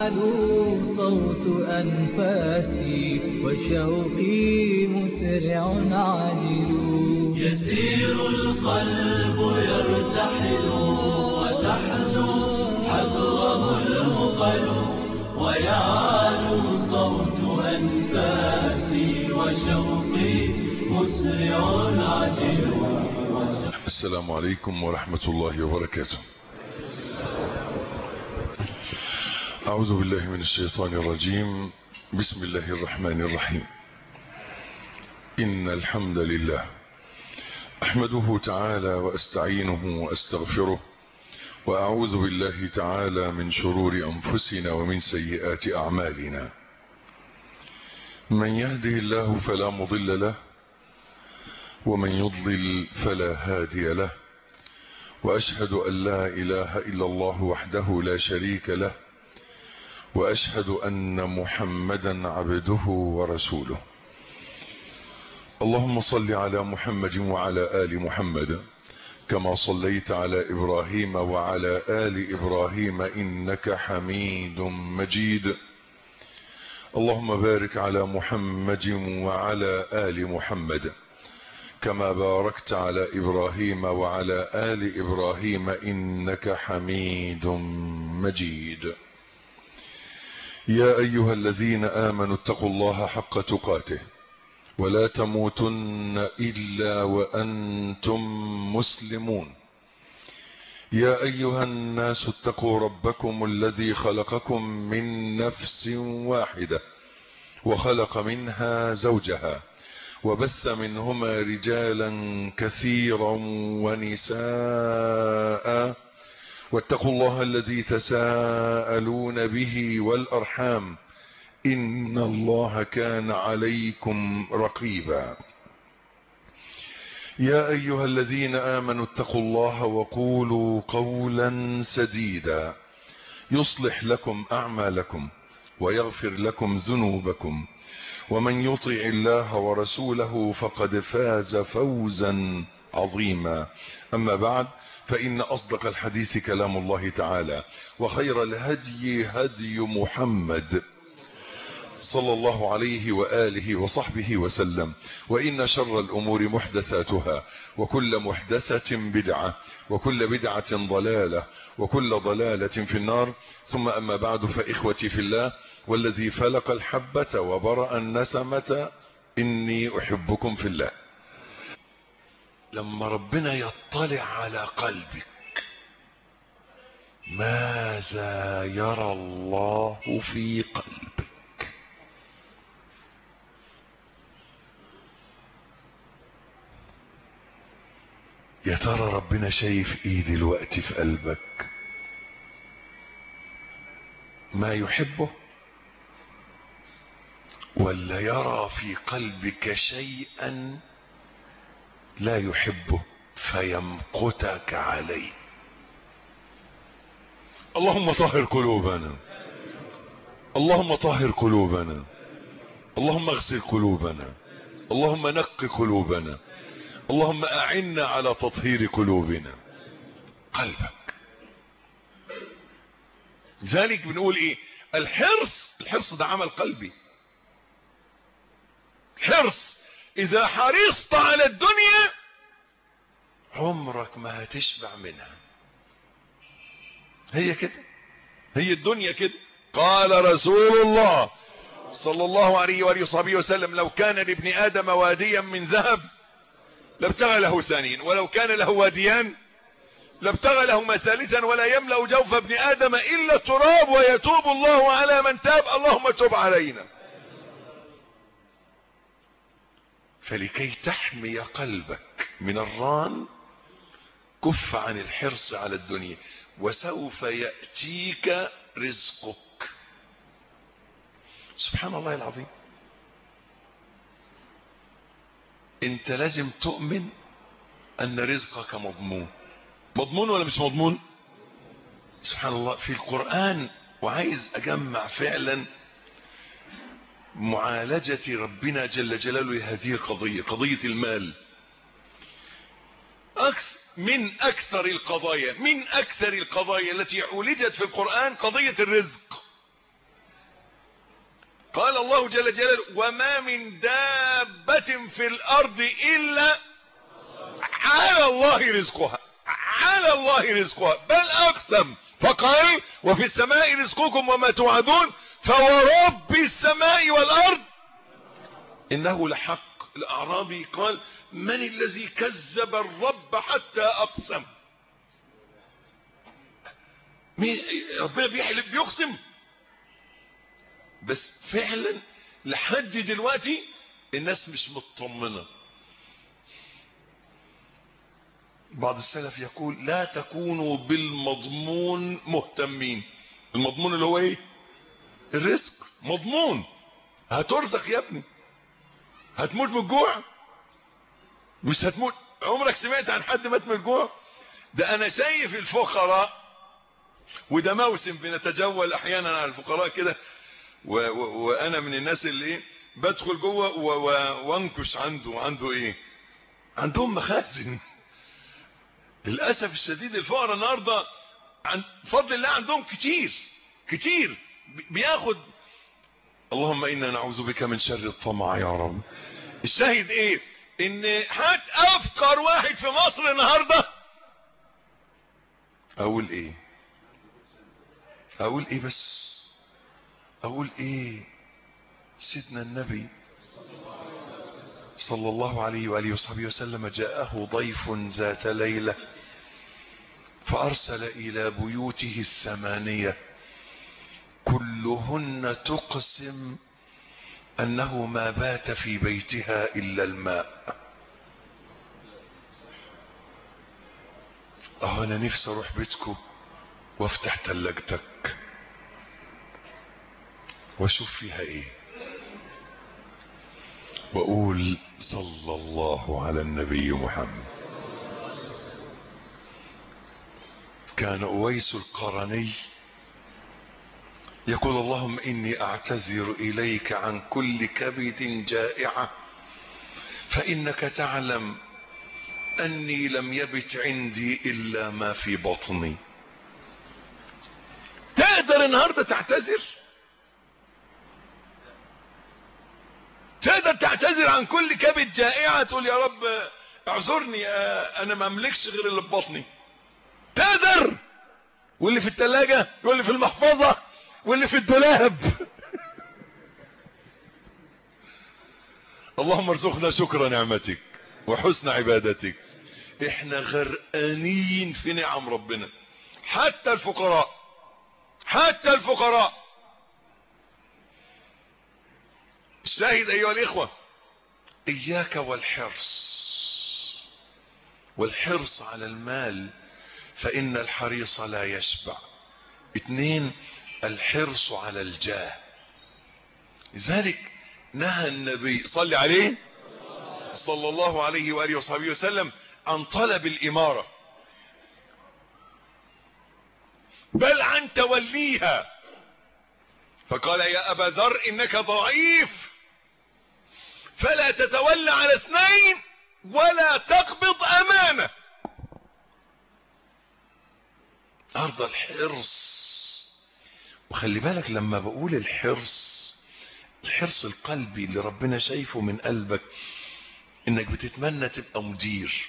يعلو صوت أنفاسي وشوقي مسرع عاجل يسير القلب يرتحل وتحلو حذره المقل ويعلو صوت أنفاسي وشوقي مسرع عاجل السلام عليكم ورحمة الله وبركاته أعوذ بالله من الشيطان الرجيم بسم الله الرحمن الرحيم إن الحمد لله أحمده تعالى وأستعينه وأستغفره وأعوذ بالله تعالى من شرور أنفسنا ومن سيئات أعمالنا من يهده الله فلا مضل له ومن يضلل فلا هادي له وأشهد أن لا إله إلا الله وحده لا شريك له وأشهد أن محمدا عبده ورسوله اللهم صل على محمد وعلى آل محمد كما صليت على إبراهيم وعلى آل إبراهيم إنك حميد مجيد اللهم بارك على محمد وعلى آل محمد كما باركت على إبراهيم وعلى آل إبراهيم إنك حميد مجيد يا أيها الذين آمنوا اتقوا الله حق تقاته ولا تموتن إلا وأنتم مسلمون يا أيها الناس اتقوا ربكم الذي خلقكم من نفس واحدة وخلق منها زوجها وبث منهما رجالا كثيرا ونساء واتقوا الله الذي تساءلون به والأرحام إن الله كان عليكم رقيبا يا أيها الذين آمنوا اتقوا الله وقولوا قولا سديدا يصلح لكم أعمالكم ويغفر لكم ذنوبكم ومن يطع الله ورسوله فقد فاز فوزا عظيما أما بعد فإن أصدق الحديث كلام الله تعالى وخير الهدي هدي محمد صلى الله عليه وآله وصحبه وسلم وإن شر الأمور محدثاتها وكل محدثة بدعة وكل بدعة ضلالة وكل ضلالة في النار ثم أما بعد فإخوتي في الله والذي فلق الحبة وبرأ النسمة إني أحبكم في الله لما ربنا يطلع على قلبك ماذا يرى الله في قلبك يا ترى ربنا شايف ايه دلوقتي في قلبك ما يحبه ولا يرى في قلبك شيئا لا يحبه فيمقتك عليه اللهم طهر قلوبنا اللهم طهر قلوبنا اللهم اغسل قلوبنا اللهم نق قلوبنا اللهم اعنا على تطهير قلوبنا قلبك ذلك بنقول ايه الحرص الحرص ده عمل قلبي حرص اذا حرصت على الدنيا عمرك ما هتشبع منها هي كده هي الدنيا كده قال رسول الله صلى الله عليه وآله وصحبه وسلم لو كان لابن آدم واديا من ذهب لابتغى له ثانيا ولو كان له واديان لابتغى لهما ثالثا ولا يملأ جوف ابن آدم إلا التراب ويتوب الله على من تاب اللهم تب علينا فلكي تحمي قلبك من الران كف عن الحرص على الدنيا وسوف يأتيك رزقك سبحان الله العظيم انت لازم تؤمن ان رزقك مضمون مضمون ولا مش مضمون سبحان الله في القرآن وعايز اجمع فعلا معالجة ربنا جل جلاله هذه القضية قضية المال أكثر من أكثر القضايا من أكثر القضايا التي عولجت في القرآن قضية الرزق قال الله جل جلاله وما من دابة في الارض الا على الله رزقها على الله رزقها بل اقسم فقال وفي السماء رزقكم وما توعدون فورب السماء والارض انه لحق الاعرابي قال من الذي كذب الرب حتى اقسم مين ربنا بيحلف بيقسم بس فعلا لحد دلوقتي الناس مش مطمنة بعض السلف يقول لا تكونوا بالمضمون مهتمين المضمون اللي هو ايه الرزق مضمون هترزق يا ابني هتموت من الجوع مش هتموت عمرك سمعت عن حد مات من الجوع ده انا شايف الفقراء وده موسم بنتجول احيانا على الفقراء كده وانا من الناس اللي ايه بدخل جوه وانكش عنده عنده ايه عندهم مخازن للاسف الشديد الفقراء النهارده عن فضل الله عندهم كتير كتير بياخد اللهم انا نعوذ بك من شر الطمع يا رب الشاهد ايه ان هات افقر واحد في مصر النهارده اقول ايه اقول ايه بس اقول ايه سيدنا النبي صلى الله عليه وآله وصحبه وسلم جاءه ضيف ذات ليلة فأرسل إلى بيوته الثمانية كلهن تقسم أنه ما بات في بيتها إلا الماء أه أنا نفسي أروح بيتكم وافتح تلاجتك واشوف فيها ايه واقول صلى الله على النبي محمد كان اويس القرني يقول اللهم اني اعتذر اليك عن كل كبد جائعة فانك تعلم اني لم يبت عندي الا ما في بطني تقدر النهاردة تعتذر تقدر تعتذر عن كل كبد جائعة تقول يا رب اعذرني انا ما املكش غير اللي في بطني تقدر واللي في التلاجة واللي في المحفظة واللي في الدولاب اللهم ارزقنا شكر نعمتك وحسن عبادتك احنا غرقانين في نعم ربنا حتى الفقراء حتى الفقراء الشاهد ايها الاخوة اياك والحرص والحرص على المال فان الحريص لا يشبع اتنين الحرص على الجاه لذلك نهى النبي صلى عليه صلى الله عليه وآله وصحبه وسلم عن طلب الإمارة بل عن توليها فقال يا أبا ذر إنك ضعيف فلا تتولى على اثنين ولا تقبض أمانة أرض الحرص وخلي بالك لما بقول الحرص الحرص القلبي اللي ربنا شايفه من قلبك انك بتتمنى تبقى مدير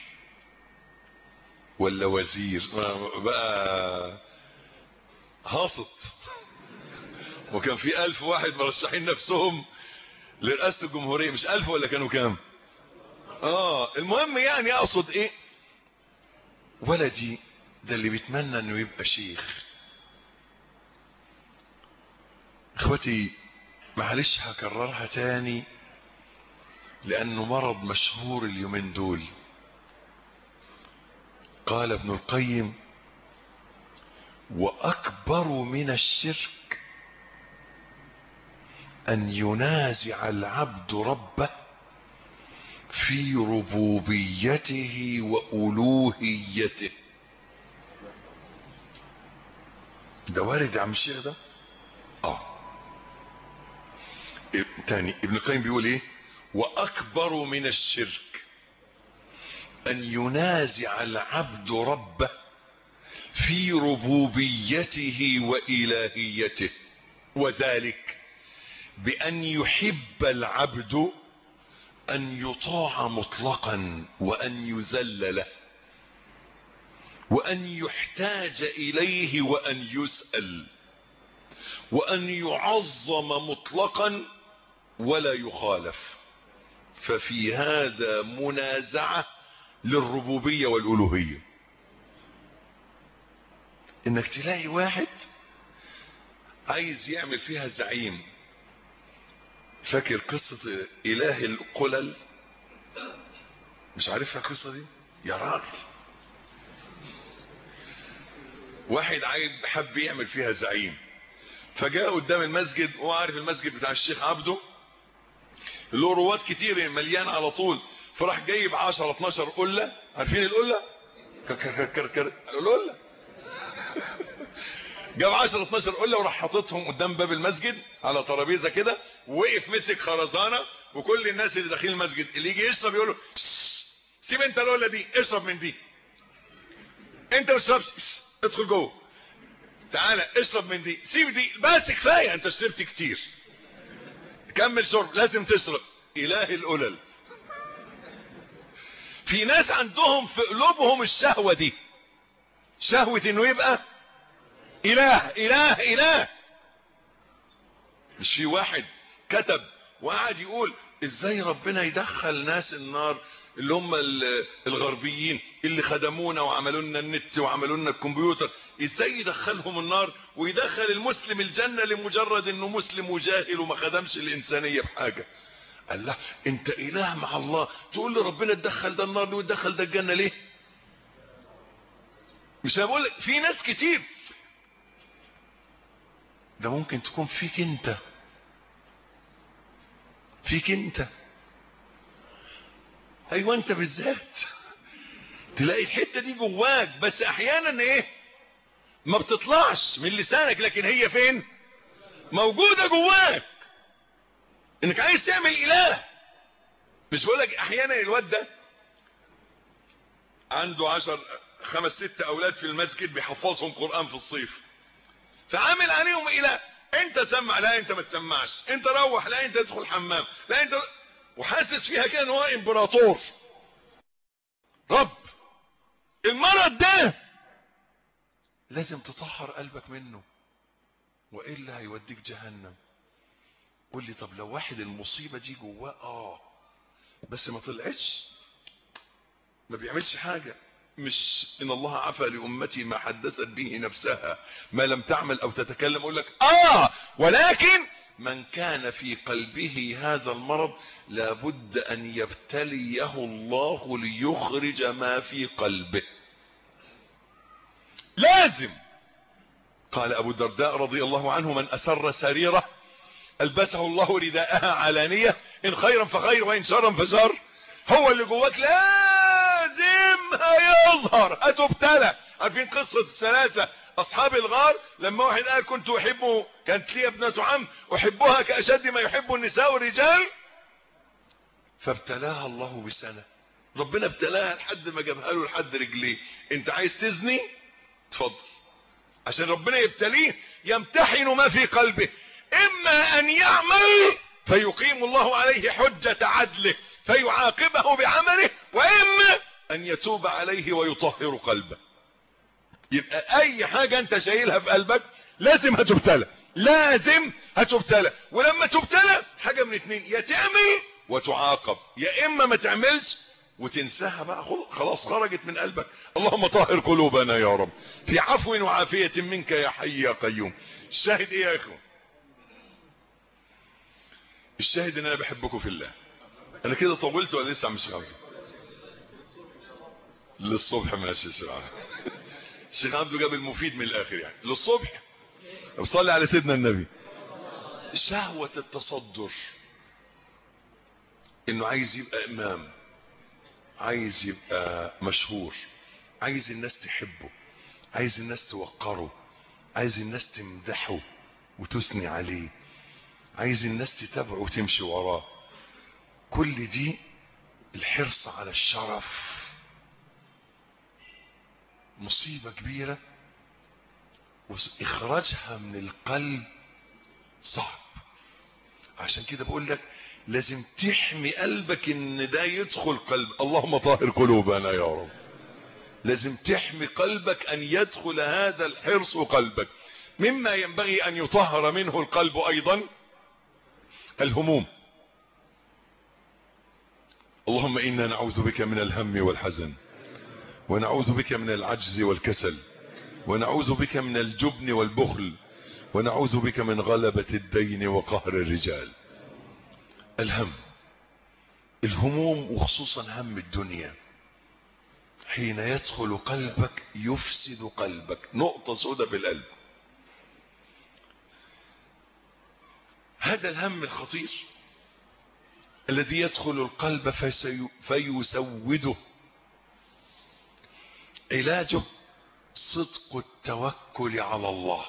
ولا وزير بقى هاسط وكان في الف واحد مرشحين نفسهم لرئاسة الجمهورية مش الف ولا كانوا كام اه المهم يعني اقصد ايه ولدي ده اللي بيتمنى انه يبقى شيخ اخوتي معلش هكررها تاني لانه مرض مشهور اليومين دول قال ابن القيم واكبر من الشرك ان ينازع العبد ربه في ربوبيته والوهيته ده وارد يا عم الشيخ ده اه تاني ابن القيم بيقول ايه واكبر من الشرك ان ينازع العبد ربه في ربوبيته والهيته وذلك بأن يحب العبد أن يطاع مطلقا وأن يذل له وأن يحتاج إليه وأن يسأل وأن يعظم مطلقا ولا يخالف ففي هذا منازعة للربوبية والألوهية انك تلاقي واحد عايز يعمل فيها زعيم فاكر قصة اله القلل مش عارفها القصة دي يا راجل واحد عايز حب يعمل فيها زعيم فجاء قدام المسجد وهو عارف المسجد بتاع الشيخ عبده له رواد كتير مليان على طول فراح جايب 10 12 قله عارفين القله كركر القله جاب 10 12 قله وراح حاططهم قدام باب المسجد على ترابيزه كده ووقف مسك خرزانه وكل الناس اللي داخلين المسجد اللي يجي يشرب يقول له سيب انت القله دي اشرب من دي انت ما تشربش ادخل جوه تعالى اشرب من دي سيب دي بس كفايه انت شربت كتير كمل شرب لازم تشرب اله القلل في ناس عندهم في قلوبهم الشهوة دي شهوة انه يبقى اله اله اله مش في واحد كتب وقعد يقول ازاي ربنا يدخل ناس النار اللي هم الغربيين اللي خدمونا وعملوا لنا النت وعملوا لنا الكمبيوتر ازاي يدخلهم النار ويدخل المسلم الجنة لمجرد انه مسلم وجاهل وما خدمش الانسانية بحاجة قال له انت اله مع الله تقول لي ربنا تدخل ده النار وتدخل ده الجنة ليه مش هقول لك في ناس كتير ده ممكن تكون فيك انت فيك انت ايوه انت بالذات تلاقي الحته دي جواك بس احيانا ايه ما بتطلعش من لسانك لكن هي فين موجوده جواك انك عايز تعمل اله مش بقول لك احيانا الواد ده عنده عشر خمس ست اولاد في المسجد بيحفظهم قران في الصيف فعامل عليهم اله انت سمع لا انت ما تسمعش انت روح لا انت تدخل حمام لا انت وحاسس فيها كده ان هو امبراطور رب المرض ده لازم تطهر قلبك منه والا هيوديك جهنم قول لي طب لو واحد المصيبه دي جواه اه بس ما طلعتش ما بيعملش حاجه مش ان الله عفى لامتي ما حدثت به نفسها ما لم تعمل او تتكلم اقول لك اه ولكن من كان في قلبه هذا المرض لابد ان يبتليه الله ليخرج ما في قلبه لازم قال ابو الدرداء رضي الله عنه من اسر سريره البسه الله رداءها علانيه ان خيرا فخير وان شرا فشر هو اللي جواك لازم هيظهر هتبتلى عارفين قصه الثلاثه اصحاب الغار لما واحد قال كنت احبه كانت لي ابنة عم احبها كاشد ما يحب النساء والرجال فابتلاها الله بسنة ربنا ابتلاها لحد ما جابها له لحد رجليه انت عايز تزني اتفضل عشان ربنا يبتليه يمتحن ما في قلبه اما ان يعمل فيقيم الله عليه حجة عدله فيعاقبه بعمله واما ان يتوب عليه ويطهر قلبه يبقى اي حاجة انت شايلها في قلبك لازم هتبتلى لازم هتبتلى ولما تبتلى حاجة من اتنين يا تعمل وتعاقب يا اما ما تعملش وتنساها بقى خلاص خرجت من قلبك اللهم طهر قلوبنا يا رب في عفو وعافية منك يا حي يا قيوم الشاهد ايه يا اخوان الشاهد ان انا بحبكم في الله انا كده طولت ولا لسه مش عاوز للصبح ماشي يا شيخ الشيخ عبده جاب المفيد من الاخر يعني للصبح صلي على سيدنا النبي شهوة التصدر انه عايز يبقى امام عايز يبقى مشهور عايز الناس تحبه عايز الناس توقره عايز الناس تمدحه وتثني عليه عايز الناس تتابعه وتمشي وراه كل دي الحرص على الشرف مصيبة كبيرة واخراجها من القلب صعب عشان كده بقول لك لازم تحمي قلبك ان ده يدخل قلب اللهم طهر قلوبنا يا رب لازم تحمي قلبك ان يدخل هذا الحرص قلبك مما ينبغي ان يطهر منه القلب ايضا الهموم اللهم انا نعوذ بك من الهم والحزن ونعوذ بك من العجز والكسل ونعوذ بك من الجبن والبخل ونعوذ بك من غلبة الدين وقهر الرجال الهم الهموم وخصوصا هم الدنيا حين يدخل قلبك يفسد قلبك نقطة سودة في القلب هذا الهم الخطير الذي يدخل القلب فسي... فيسوده علاجه صدق التوكل على الله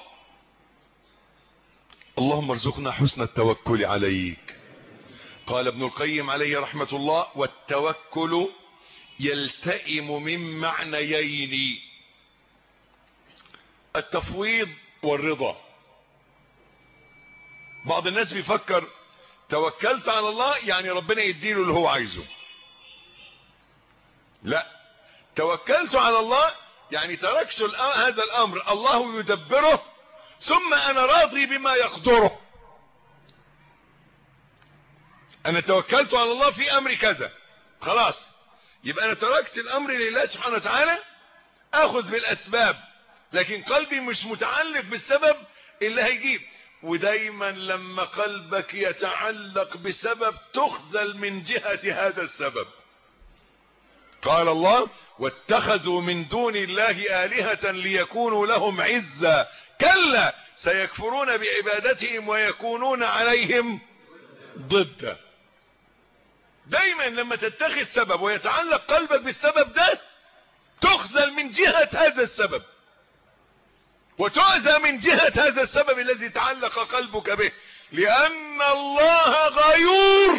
اللهم ارزقنا حسن التوكل عليك قال ابن القيم عليه رحمة الله والتوكل يلتئم من معنيين التفويض والرضا بعض الناس بيفكر توكلت على الله يعني ربنا يديله اللي هو عايزه لا توكلت على الله يعني تركت هذا الامر الله يدبره ثم انا راضي بما يقدره انا توكلت على الله في امر كذا خلاص يبقى انا تركت الامر لله سبحانه وتعالى اخذ بالاسباب لكن قلبي مش متعلق بالسبب اللي هيجيب ودايما لما قلبك يتعلق بسبب تخذل من جهة هذا السبب قال الله واتخذوا من دون الله آلهة ليكونوا لهم عزا كلا سيكفرون بعبادتهم ويكونون عليهم ضد دايما لما تتخذ سبب ويتعلق قلبك بالسبب ده تخذل من جهة هذا السبب وتؤذى من جهة هذا السبب الذي تعلق قلبك به لأن الله غيور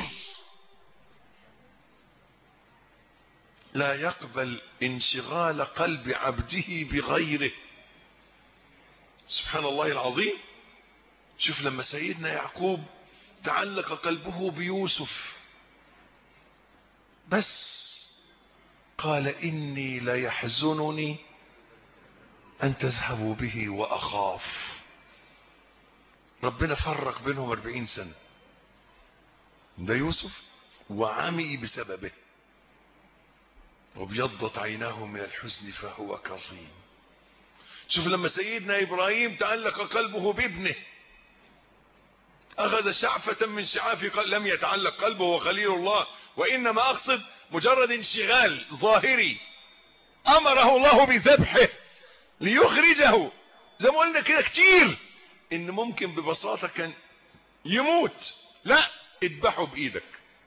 لا يقبل انشغال قلب عبده بغيره سبحان الله العظيم شوف لما سيدنا يعقوب تعلق قلبه بيوسف بس قال إني ليحزنني أن تذهبوا به وأخاف ربنا فرق بينهم أربعين سنة ده يوسف وعمي بسببه وابيضت عيناه من الحزن فهو كظيم شوف لما سيدنا إبراهيم تعلق قلبه بابنه أخذ شعفة من شعاف قلب لم يتعلق قلبه وخليل الله وإنما أقصد مجرد انشغال ظاهري أمره الله بذبحه ليخرجه زي ما قلنا كده كتير ان ممكن ببساطة كان يموت لا اذبحه بايدك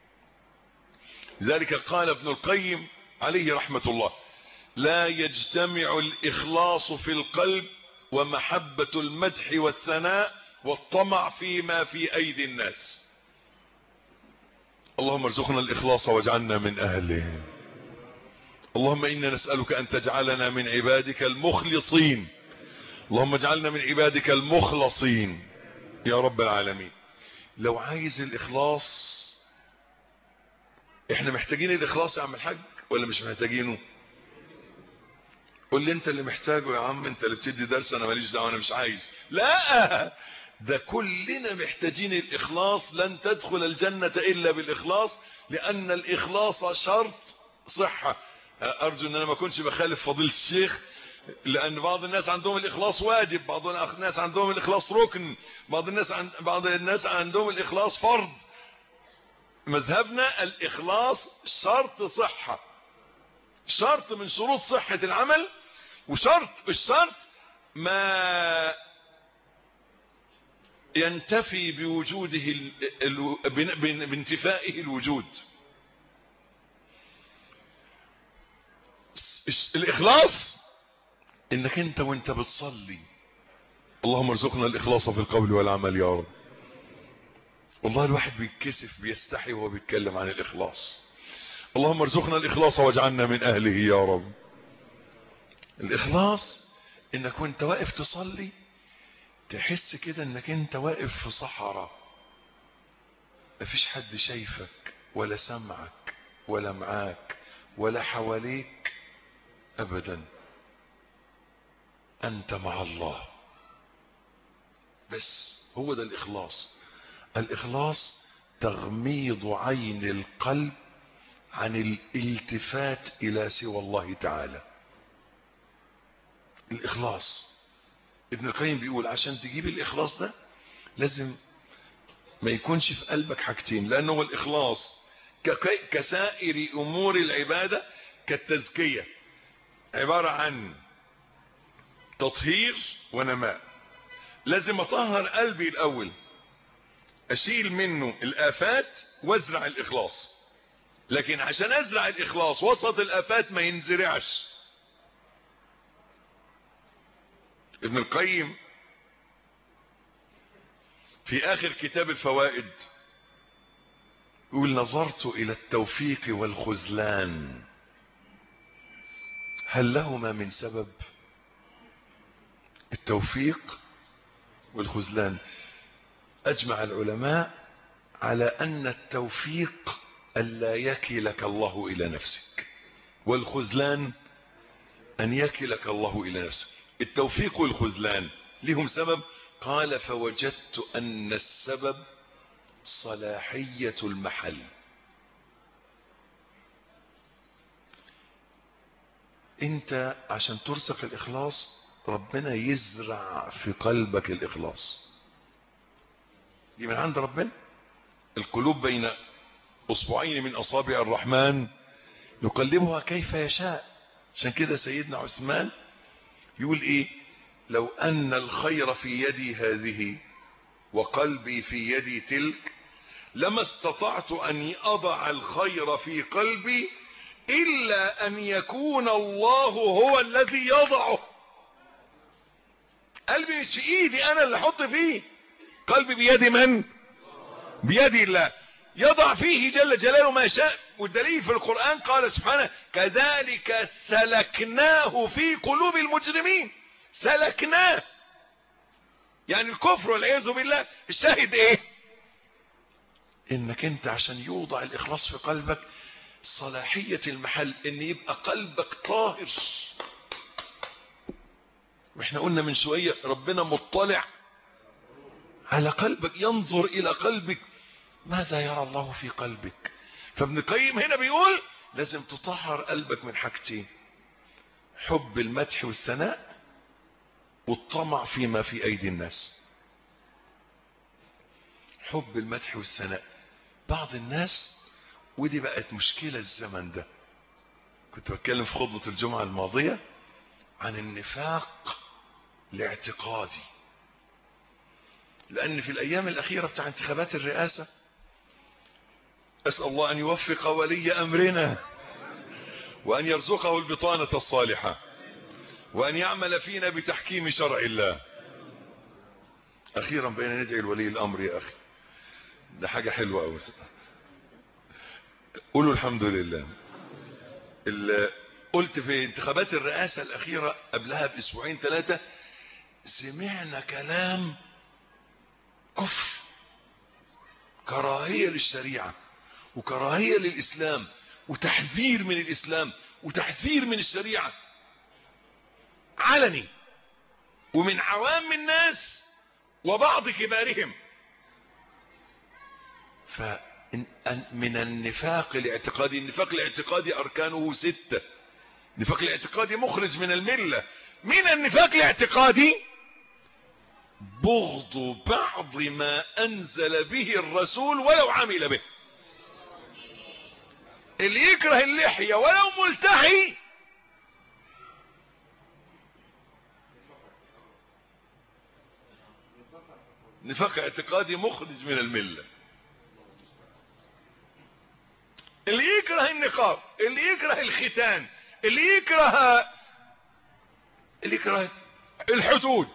لذلك قال ابن القيم عليه رحمة الله لا يجتمع الاخلاص في القلب ومحبة المدح والثناء والطمع فيما في ايدي الناس اللهم ارزقنا الاخلاص واجعلنا من اهله اللهم إنا نسألك أن تجعلنا من عبادك المخلصين اللهم اجعلنا من عبادك المخلصين يا رب العالمين لو عايز الإخلاص احنا محتاجين الإخلاص يا عم الحاج ولا مش محتاجينه قول لي انت اللي محتاجه يا عم انت اللي بتدي درس انا ماليش دعوه انا مش عايز لا ده كلنا محتاجين الإخلاص لن تدخل الجنة إلا بالإخلاص لأن الإخلاص شرط صحة ارجو ان انا ما اكونش بخالف فضيله الشيخ لان بعض الناس عندهم الاخلاص واجب بعض الناس عندهم الاخلاص ركن بعض الناس عند بعض الناس عندهم الاخلاص فرض مذهبنا الاخلاص شرط صحة شرط من شروط صحة العمل وشرط الشرط ما ينتفي بوجوده ال... ال... بانتفائه الوجود الاخلاص انك انت وانت بتصلي اللهم ارزقنا الاخلاص في القول والعمل يا رب والله الواحد بيتكسف بيستحي وهو بيتكلم عن الاخلاص اللهم ارزقنا الاخلاص واجعلنا من اهله يا رب الاخلاص انك وانت واقف تصلي تحس كده انك انت واقف في صحراء مفيش حد شايفك ولا سمعك ولا معاك ولا حواليك ابدا انت مع الله بس هو ده الاخلاص الاخلاص تغميض عين القلب عن الالتفات الى سوى الله تعالى الاخلاص ابن القيم بيقول عشان تجيب الاخلاص ده لازم ما يكونش في قلبك حاجتين لانه هو الاخلاص كسائر امور العبادة كالتزكية عبارة عن تطهير ونماء لازم اطهر قلبي الاول اشيل منه الافات وازرع الاخلاص لكن عشان ازرع الاخلاص وسط الافات ما ينزرعش ابن القيم في اخر كتاب الفوائد يقول نظرت الى التوفيق والخذلان هل لهما من سبب التوفيق والخذلان اجمع العلماء على ان التوفيق الا يكلك الله الى نفسك والخذلان ان يكلك الله الى نفسك التوفيق والخذلان لهم سبب قال فوجدت ان السبب صلاحية المحل انت عشان ترزق الاخلاص ربنا يزرع في قلبك الاخلاص دي من عند ربنا القلوب بين اصبعين من اصابع الرحمن يقلبها كيف يشاء عشان كده سيدنا عثمان يقول ايه لو ان الخير في يدي هذه وقلبي في يدي تلك لما استطعت ان اضع الخير في قلبي الا ان يكون الله هو الذي يضعه قلبي مش في ايدي انا اللي احط فيه قلبي بيد من بيد الله يضع فيه جل جلاله ما شاء والدليل في القرآن قال سبحانه كذلك سلكناه في قلوب المجرمين سلكناه يعني الكفر والعياذ بالله الشاهد ايه انك انت عشان يوضع الاخلاص في قلبك صلاحية المحل ان يبقى قلبك طاهر واحنا قلنا من شوية ربنا مطلع على قلبك ينظر الى قلبك ماذا يرى الله في قلبك فابن القيم هنا بيقول لازم تطهر قلبك من حاجتين حب المدح والثناء والطمع فيما في ايدي الناس حب المدح والثناء بعض الناس ودي بقت مشكلة الزمن ده كنت بتكلم في خطبة الجمعة الماضية عن النفاق الاعتقادي لأن في الأيام الأخيرة بتاع انتخابات الرئاسة أسأل الله أن يوفق ولي أمرنا وأن يرزقه البطانة الصالحة وأن يعمل فينا بتحكيم شرع الله أخيرا بين ندعي الولي الأمر يا أخي ده حاجة حلوة أوي قولوا الحمد لله قلت في انتخابات الرئاسة الأخيرة قبلها بأسبوعين ثلاثة سمعنا كلام كفر كراهية للشريعة وكراهية للإسلام وتحذير من الإسلام وتحذير من الشريعة علني ومن عوام الناس وبعض كبارهم فمن النفاق الاعتقادي النفاق الاعتقادي أركانه ستة النفاق الاعتقادي مخرج من الملة من النفاق الاعتقادي بغض بعض ما أنزل به الرسول ولو عمل به اللي يكره اللحية ولو ملتحي نفاق اعتقادي مخرج من الملة اللي يكره النقاب اللي يكره الختان اللي يكره اللي يكره الحدود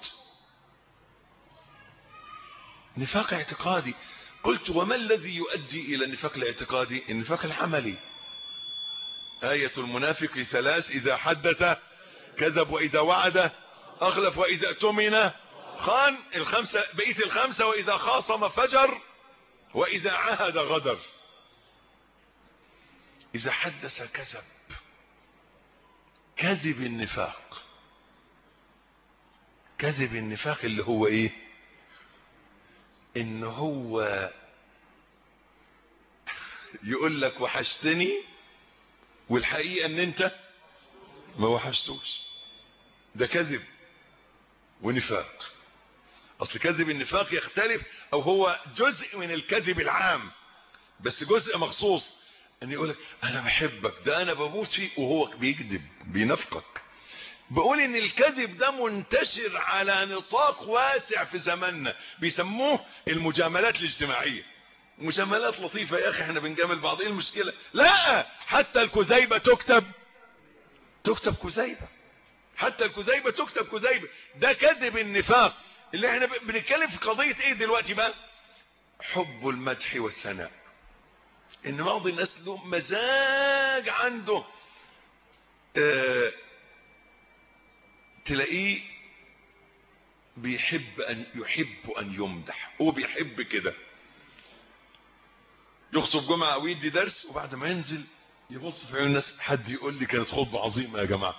نفاق اعتقادي قلت وما الذي يؤدي الى النفاق الاعتقادي النفاق العملي آية المنافق ثلاث إذا حدث كذب وإذا وعد أغلف وإذا اؤتمن خان الخمسة بقية الخمسة وإذا خاصم فجر واذا عهد غدر اذا حدث كذب كذب النفاق كذب النفاق اللي هو ايه ان هو يقول لك وحشتني والحقيقة ان انت ما وحشتوش ده كذب ونفاق اصل كذب النفاق يختلف او هو جزء من الكذب العام بس جزء مخصوص ان يقولك انا بحبك ده انا بموت فيه وهو بيكذب بينفقك بقول ان الكذب ده منتشر على نطاق واسع في زماننا بيسموه المجاملات الاجتماعية مجاملات لطيفة يا اخي احنا بنجامل بعض ايه المشكلة لا حتى الكذيبة تكتب تكتب كذيبة حتى الكذيبة تكتب كذيبة ده كذب النفاق اللي احنا بنتكلم في قضية ايه دلوقتي بقى حب المدح والثناء ان بعض الناس له مزاج عنده اه تلاقيه بيحب ان يحب ان يمدح هو بيحب كده يخطب جمعة او يدي درس وبعد ما ينزل يبص في عيون الناس حد يقول لي كانت خطبة عظيمة يا جماعة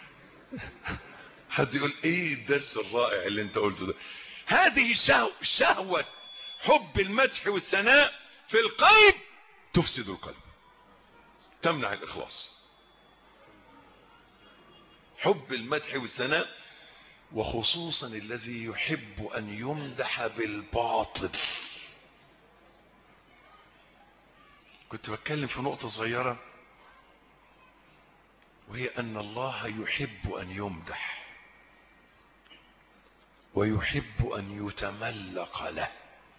حد يقول ايه الدرس الرائع اللي انت قلته ده هذه الشهوة شهوة حب المدح والثناء في القلب تفسد القلب تمنع الاخلاص حب المدح والثناء وخصوصا الذي يحب ان يمدح بالباطل كنت بتكلم في نقطة صغيرة وهي ان الله يحب ان يمدح ويحب ان يتملق له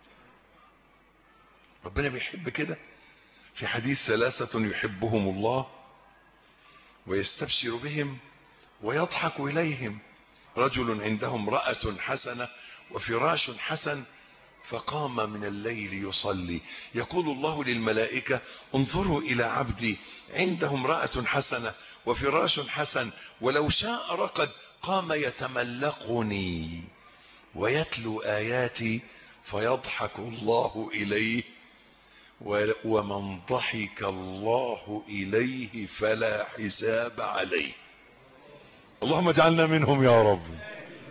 ربنا بيحب كده في حديث ثلاثة يحبهم الله ويستبشر بهم ويضحك إليهم رجل عنده امرأة حسنة وفراش حسن فقام من الليل يصلي يقول الله للملائكة انظروا إلى عبدي عنده امرأة حسنة وفراش حسن ولو شاء رقد قام يتملقني ويتلو آياتي فيضحك الله إليه ومن ضحك الله إليه فلا حساب عليه اللهم اجعلنا منهم يا رب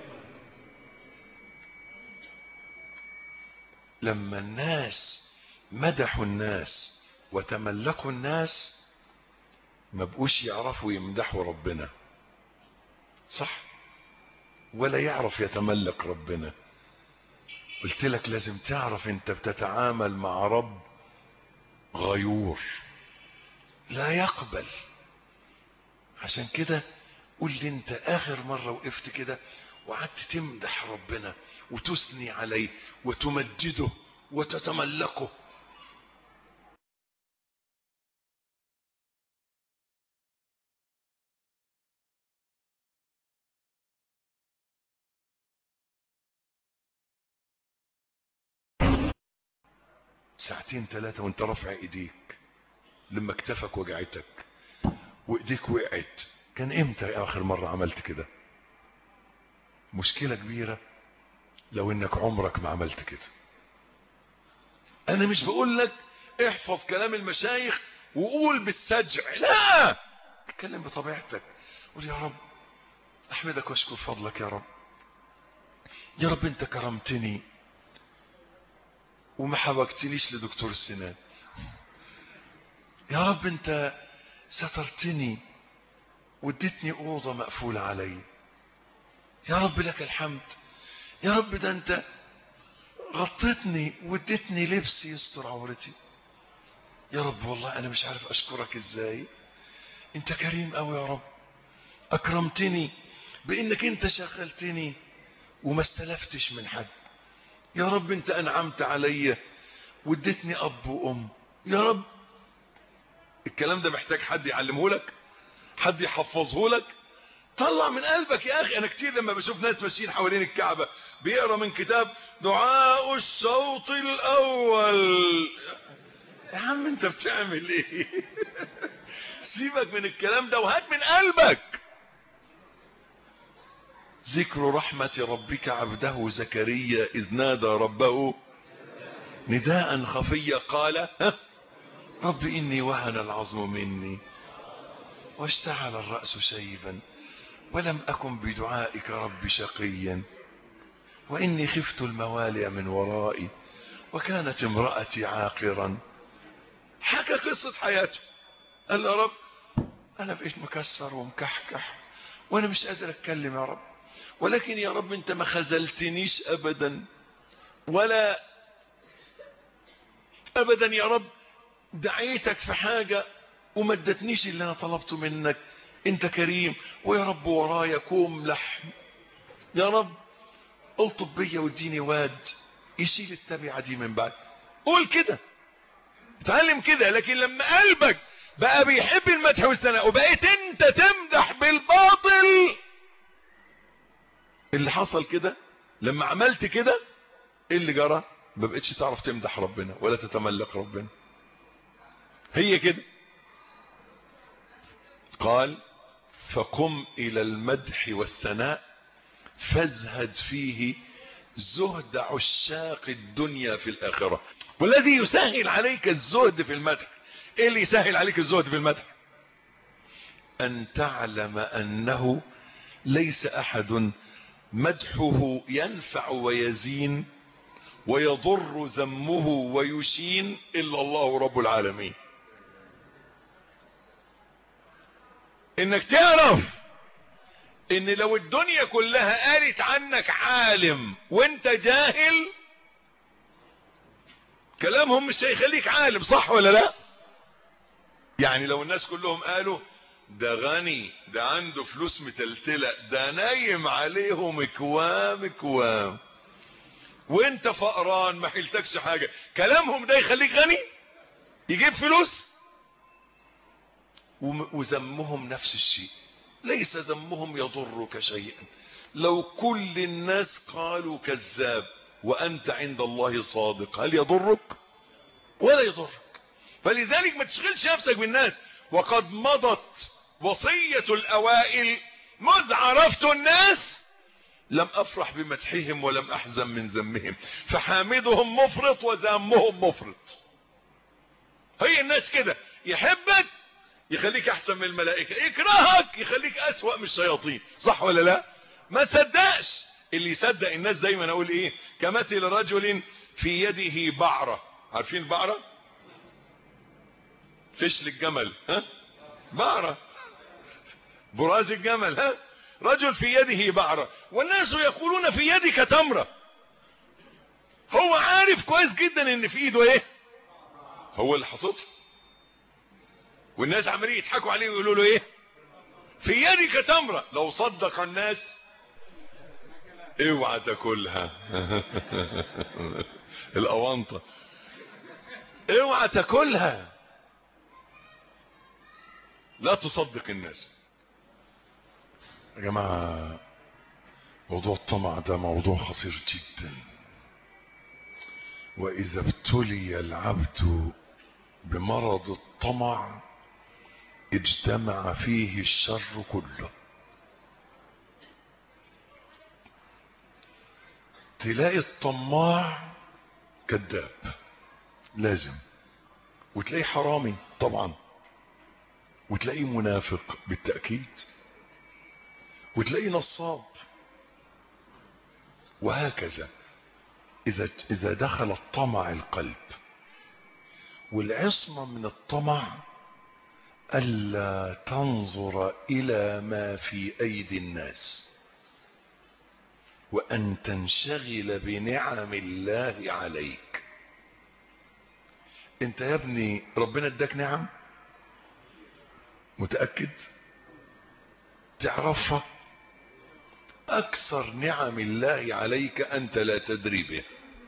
لما الناس مدحوا الناس وتملكوا الناس ما بقوش يعرفوا يمدحوا ربنا صح ولا يعرف يتملك ربنا قلت لك لازم تعرف انت بتتعامل مع رب غيور لا يقبل عشان كده قول لي انت اخر مرة وقفت كده وقعدت تمدح ربنا وتثني عليه وتمجده وتتملكه ساعتين ثلاثة وانت رافع ايديك لما اكتفك وجعتك وايديك وقعت كان امتى اخر مرة عملت كده مشكلة كبيرة لو انك عمرك ما عملت كده انا مش بقول لك احفظ كلام المشايخ وقول بالسجع لا اتكلم بطبيعتك قول يا رب احمدك واشكر فضلك يا رب يا رب انت كرمتني وما حوجتنيش لدكتور السنان يا رب انت سترتني واديتني اوضه مقفوله علي يا رب لك الحمد يا رب ده انت غطيتني واديتني لبس يستر عورتي يا رب والله انا مش عارف اشكرك ازاي انت كريم قوي يا رب اكرمتني بانك انت شغلتني وما استلفتش من حد يا رب انت انعمت عليا واديتني اب وام يا رب الكلام ده محتاج حد يعلمه لك حد يحفظه لك طلع من قلبك يا اخي انا كتير لما بشوف ناس ماشيين حوالين الكعبة بيقرا من كتاب دعاء الشوط الاول يا عم انت بتعمل ايه سيبك من الكلام ده وهات من قلبك ذكر رحمة ربك عبده زكريا إذ نادى ربه نداء خفيا قال ها رب إني وهن العظم مني واشتعل الرأس شيبا ولم أكن بدعائك رب شقيا وإني خفت الموالي من ورائي وكانت امرأتي عاقرا حكى قصة حياته قال يا رب أنا بقيت مكسر ومكحكح وأنا مش قادر أتكلم يا رب ولكن يا رب أنت ما خذلتنيش أبدا ولا أبدا يا رب دعيتك في حاجة وما ادتنيش اللي أنا طلبته منك أنت كريم ويا رب ورايا كوم لحم يا رب الطب بيا واديني واد يشيل التبعة دي من بعد قول كده اتعلم كده لكن لما قلبك بقى بيحب المدح والثناء وبقيت انت تمدح بالباطل اللي حصل كده لما عملت كده ايه اللي جرى ما بقتش تعرف تمدح ربنا ولا تتملك ربنا هي كده قال فقم الى المدح والثناء فازهد فيه زهد عشاق الدنيا في الآخرة والذي يسهل عليك الزهد في المدح ايه اللي يسهل عليك الزهد في المدح ان تعلم انه ليس احد مدحه ينفع ويزين ويضر ذمه ويشين الا الله رب العالمين انك تعرف ان لو الدنيا كلها قالت عنك عالم وانت جاهل كلامهم مش هيخليك عالم صح ولا لا يعني لو الناس كلهم قالوا ده غني ده عنده فلوس متلتلة ده نايم عليهم كوام كوام وانت فقران ما حيلتكش حاجة كلامهم ده يخليك غني يجيب فلوس وذمهم نفس الشيء ليس ذمهم يضرك شيئا لو كل الناس قالوا كذاب وأنت عند الله صادق هل يضرك ولا يضرك فلذلك ما تشغلش نفسك بالناس وقد مضت وصية الأوائل مذ عرفت الناس لم أفرح بمدحهم ولم أحزن من ذمهم فحامدهم مفرط وذمهم مفرط هي الناس كده يحبك يخليك احسن من الملائكة يكرهك يخليك اسوأ من الشياطين صح ولا لا ما تصدقش اللي يصدق الناس دايما اقول ايه كمثل رجل في يده بعرة عارفين البعرة فشل الجمل ها بعرة براز الجمل ها رجل في يده بعرة والناس يقولون في يدك تمرة هو عارف كويس جدا ان في ايده ايه هو اللي حاططها والناس عمالين يضحكوا عليه ويقولوا له ايه في يدك تمرة لو صدق الناس اوعى تاكلها الاونطة اوعى تاكلها لا تصدق الناس يا جماعة موضوع الطمع ده موضوع خطير جدا واذا ابتلي العبد بمرض الطمع اجتمع فيه الشر كله تلاقي الطماع كذاب لازم وتلاقيه حرامي طبعا وتلاقيه منافق بالتأكيد وتلاقيه نصاب وهكذا إذا, إذا دخل الطمع القلب والعصمة من الطمع ألا تنظر إلى ما في أيدي الناس وأن تنشغل بنعم الله عليك انت يا ابني ربنا اداك نعم متأكد تعرفها أكثر نعم الله عليك أنت لا تدري به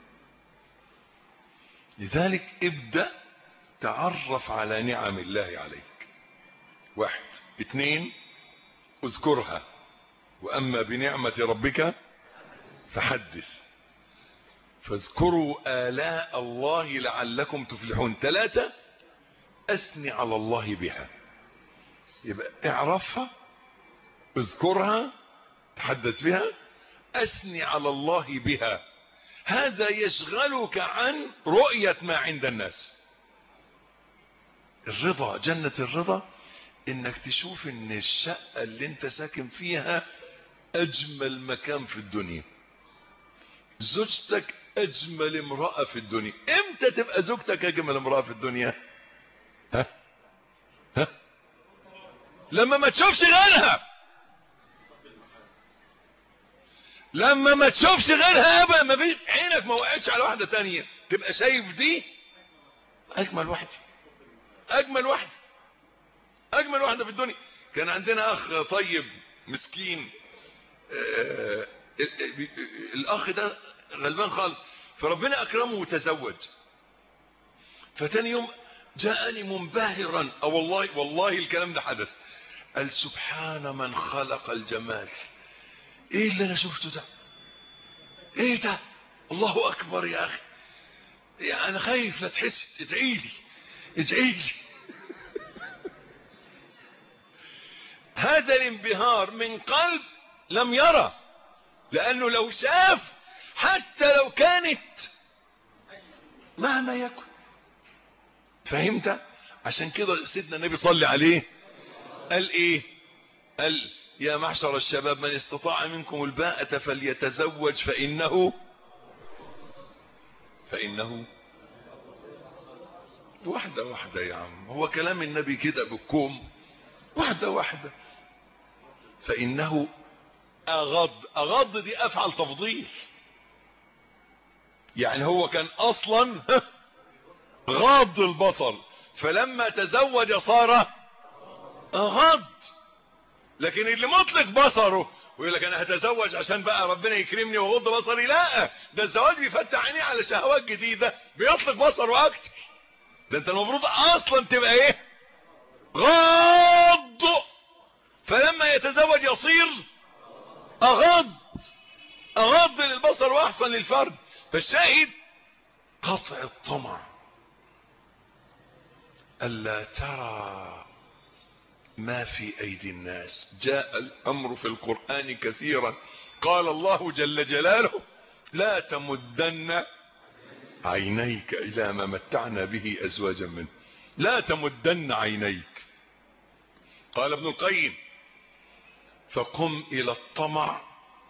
لذلك ابدأ تعرف على نعم الله عليك واحد اثنين اذكرها واما بنعمة ربك فحدث فاذكروا آلاء الله لعلكم تفلحون ثلاثة اثني على الله بها يبقى اعرفها اذكرها تحدث بها اثني على الله بها هذا يشغلك عن رؤية ما عند الناس الرضا جنة الرضا انك تشوف ان الشقة اللي انت ساكن فيها اجمل مكان في الدنيا زوجتك اجمل امرأة في الدنيا امتى تبقى زوجتك اجمل امرأة في الدنيا ها ها لما ما تشوفش غيرها لما ما تشوفش غيرها ابدا ما فيش عينك ما وقعتش على واحده تانية تبقى شايف دي اجمل واحده اجمل واحده اجمل واحده في الدنيا كان عندنا اخ طيب مسكين آه الاخ ده غلبان خالص فربنا اكرمه وتزوج فتاني يوم جاءني منبهرا او والله والله الكلام ده حدث قال سبحان من خلق الجمال ايه اللي انا شفته ده ايه ده الله اكبر يا اخي يعني انا خايف لا تحس ادعي لي ادعي لي هذا الانبهار من قلب لم يرى لانه لو شاف حتى لو كانت مهما يكن فهمت عشان كده سيدنا النبي صلى عليه قال ايه قال يا معشر الشباب من استطاع منكم الباءة فليتزوج فإنه فإنه واحدة واحدة يا عم هو كلام النبي كده بالكوم واحدة واحدة فإنه أغض أغض دي أفعل تفضيل يعني هو كان أصلا غض البصر فلما تزوج صار أغض لكن اللي مطلق بصره ويقول لك انا هتزوج عشان بقى ربنا يكرمني واغض بصري لا ده الزواج بيفتح عينيه على شهوات جديده بيطلق بصره اكتر ده انت المفروض اصلا تبقى ايه غض فلما يتزوج يصير اغض اغض للبصر واحسن للفرد فالشاهد قطع الطمع الا ترى ما في ايدي الناس جاء الامر في القرآن كثيرا قال الله جل جلاله لا تمدن عينيك الى ما متعنا به ازواجا منه لا تمدن عينيك قال ابن القيم فقم الى الطمع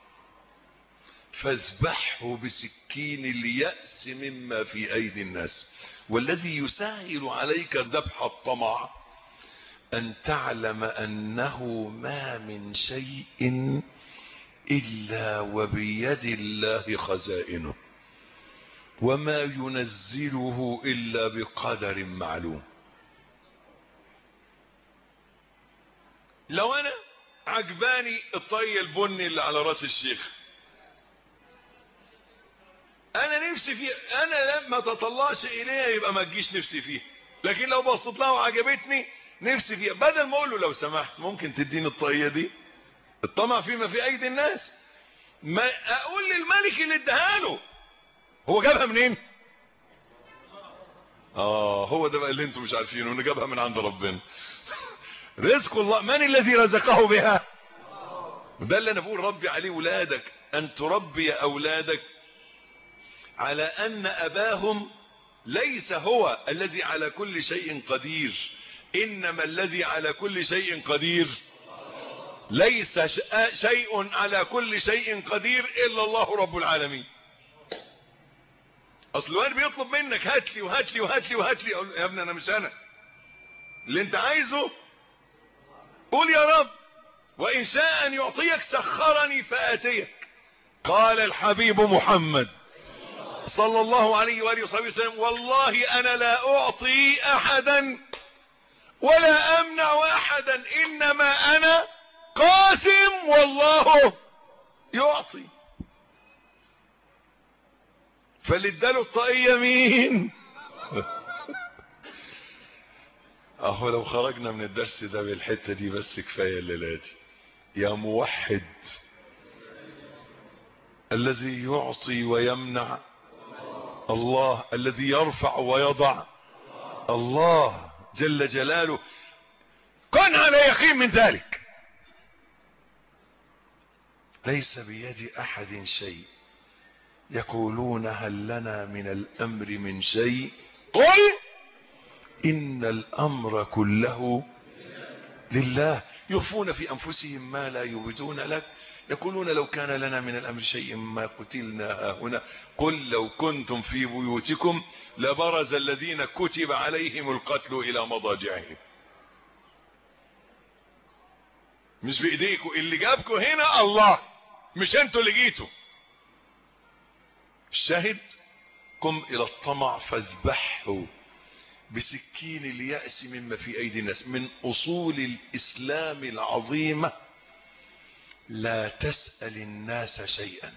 فاذبحه بسكين اليأس مما في ايدي الناس والذي يسهل عليك ذبح الطمع أن تعلم أنه ما من شيء إلا وبيد الله خزائنه وما ينزله إلا بقدر معلوم لو أنا عجباني الطي البني اللي على راس الشيخ أنا نفسي فيه أنا لما تطلعش إليها يبقى ما تجيش نفسي فيه لكن لو بصيت لها وعجبتني نفسي فيها بدل ما اقول له لو سمحت ممكن تديني الطاقيه دي الطمع فيما في ايدي الناس ما اقول للملك اللي اداها له هو جابها منين اه هو ده بقى اللي انتم مش عارفينه انه جابها من عند ربنا رزق الله من الذي رزقه بها ده اللي انا بقول ربي عليه ولادك ان تربي اولادك على ان اباهم ليس هو الذي على كل شيء قدير انما الذي على كل شيء قدير ليس شيء على كل شيء قدير الا الله رب العالمين اصل الواد بيطلب منك هات لي وهات لي وهات لي وهات لي يا ابني انا مش انا اللي انت عايزه قول يا رب وان شاء ان يعطيك سخرني فاتيك قال الحبيب محمد صلى الله عليه وآله وصحبه وسلم والله أنا لا أعطي أحدا ولا أمنع أحدا إنما أنا قاسم والله يعطي فاللي اداله الطاقية مين اهو لو خرجنا من الدرس ده بالحتة دي بس كفاية الليلة دي يا موحد الذي يعطي ويمنع الله الذي يرفع ويضع الله جل جلاله كن على يقين من ذلك ليس بيد احد شيء يقولون هل لنا من الأمر من شيء قل إن الأمر كله لله يخفون في أنفسهم ما لا يبدون لك يقولون لو كان لنا من الأمر شيء ما قتلنا هنا قل لو كنتم في بيوتكم لبرز الذين كتب عليهم القتل إلى مضاجعهم مش بإيديكم اللي جابكم هنا الله مش انتوا اللي جيتوا الشاهد قم إلى الطمع فاذبحه بسكين اليأس مما في أيدي الناس من أصول الإسلام العظيمة لا تسأل الناس شيئا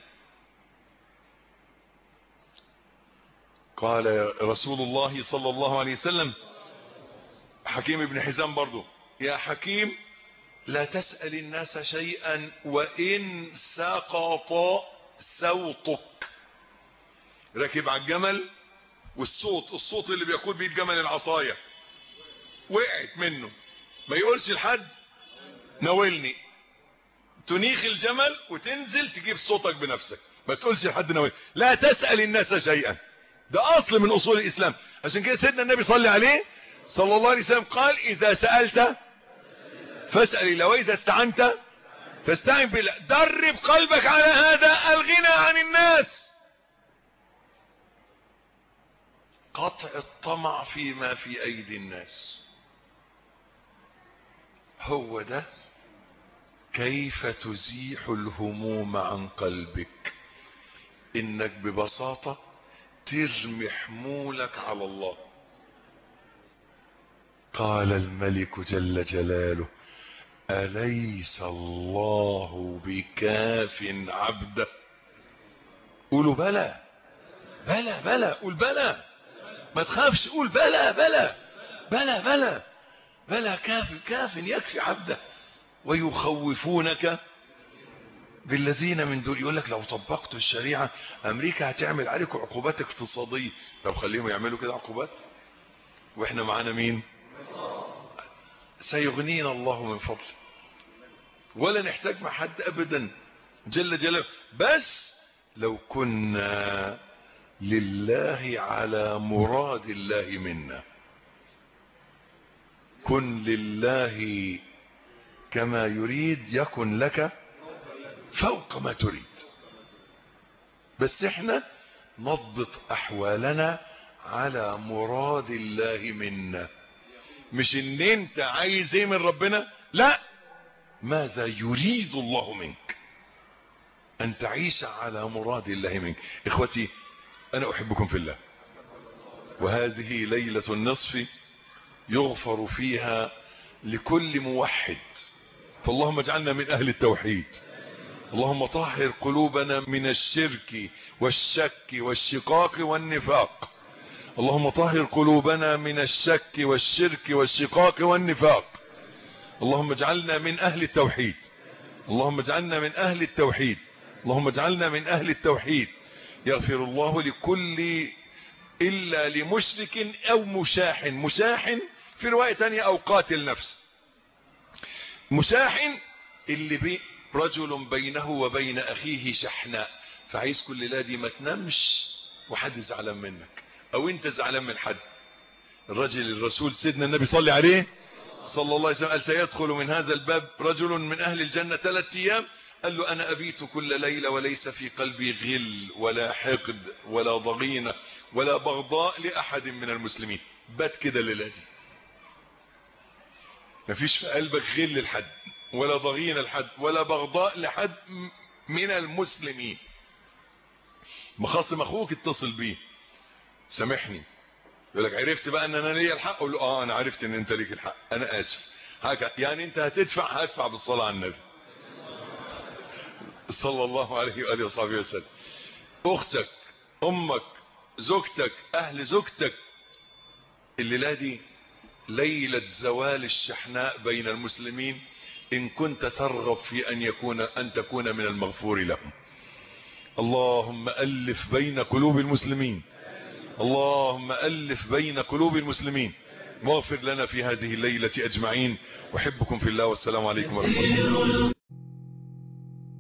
قال رسول الله صلى الله عليه وسلم حكيم بن حزام برضو يا حكيم لا تسأل الناس شيئا وإن سقط صوتك راكب على الجمل والصوت الصوت اللي بيقود بيه الجمل العصاية وقعت منه ما يقولش لحد ناولني تنيخ الجمل وتنزل تجيب صوتك بنفسك ما تقولش لحد ناولني لا تسأل الناس شيئا ده اصل من اصول الاسلام عشان كده سيدنا النبي صلى عليه صلى الله عليه وسلم قال اذا سألت فاسأل الله واذا استعنت فاستعن بالله درب قلبك على هذا الغنى عن الناس قطع الطمع فيما في ايدي الناس هو ده كيف تزيح الهموم عن قلبك انك ببساطة ترمي حمولك على الله قال الملك جل جلاله أليس الله بكاف عبده قولوا بلى بلى بلى قول بلى ما تخافش قول بلى بلى بلى بلى بلى كاف كاف يكفي عبده ويخوفونك بالذين من دول يقول لك لو طبقتوا الشريعة امريكا هتعمل عليكم عقوبات اقتصادية طب خليهم يعملوا كده عقوبات واحنا معانا مين سيغنينا الله من فضله ولا نحتاج مع حد ابدا جل جلاله بس لو كنا لله على مراد الله منا كن لله كما يريد يكن لك فوق ما تريد بس احنا نضبط احوالنا على مراد الله منا مش ان انت عايز ايه من ربنا لا ماذا يريد الله منك ان تعيش على مراد الله منك اخوتي انا احبكم في الله وهذه ليلة النصف يغفر فيها لكل موحد فاللهم اجعلنا من اهل التوحيد اللهم طهر قلوبنا من الشرك والشك والشقاق والنفاق اللهم طهر قلوبنا من الشك والشرك والشقاق والنفاق اللهم اجعلنا من اهل التوحيد اللهم اجعلنا من اهل التوحيد اللهم اجعلنا من اهل التوحيد يغفر الله لكل الا لمشرك او مشاحن مشاحن في رواية تانية او قاتل نفس مشاحن اللي بي رجل بينه وبين اخيه شحناء فعايز كل ليله دي ما تنامش وحد زعلان منك او انت زعلان من حد الرجل الرسول سيدنا النبي صلى عليه صلى الله عليه وسلم قال سيدخل من هذا الباب رجل من اهل الجنة ثلاث ايام قال له انا ابيت كل ليلة وليس في قلبي غل ولا حقد ولا ضغينة ولا بغضاء لاحد من المسلمين بات كده الليله دي مفيش في قلبك غل لحد ولا ضغينة لحد ولا بغضاء لحد من المسلمين مخاصم اخوك اتصل بيه سامحني يقول لك عرفت بقى ان انا ليا الحق اقول له اه انا عرفت ان انت ليك الحق انا اسف هكا يعني انت هتدفع هدفع بالصلاه على النبي صلى الله عليه واله وصحبه وسلم اختك امك زوجتك اهل زوجتك الليله دي ليله زوال الشحناء بين المسلمين ان كنت ترغب في ان يكون ان تكون من المغفور لهم اللهم الف بين قلوب المسلمين اللهم ألف بين قلوب المسلمين واغفر لنا في هذه الليلة أجمعين أحبكم في الله والسلام عليكم ورحمة الله